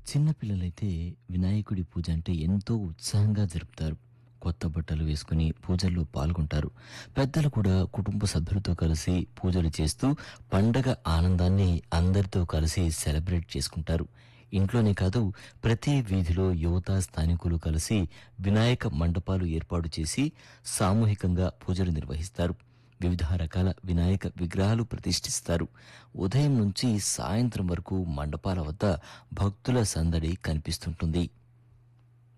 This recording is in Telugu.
చిన్నపిల్లలైతే వినాయకుడి పూజ అంటే ఎంతో ఉత్సాహంగా జరుపుతారు కొత్త బట్టలు వేసుకుని పూజల్లో పాల్గొంటారు పెద్దలు కూడా కుటుంబ సభ్యులతో కలిసి పూజలు చేస్తూ పండగ ఆనందాన్ని అందరితో కలిసి సెలబ్రేట్ చేసుకుంటారు ఇంట్లోనే కాదు ప్రతి వీధిలో యువత స్థానికులు కలిసి వినాయక మండపాలు ఏర్పాటు చేసి సామూహికంగా పూజలు నిర్వహిస్తారు వివిధ రకాల వినాయక విగ్రహాలు ప్రతిష్ఠిస్తారు ఉదయం నుంచి సాయంత్రం వరకు మండపాల వద్ద భక్తుల సందడి కనిపిస్తుంటుంది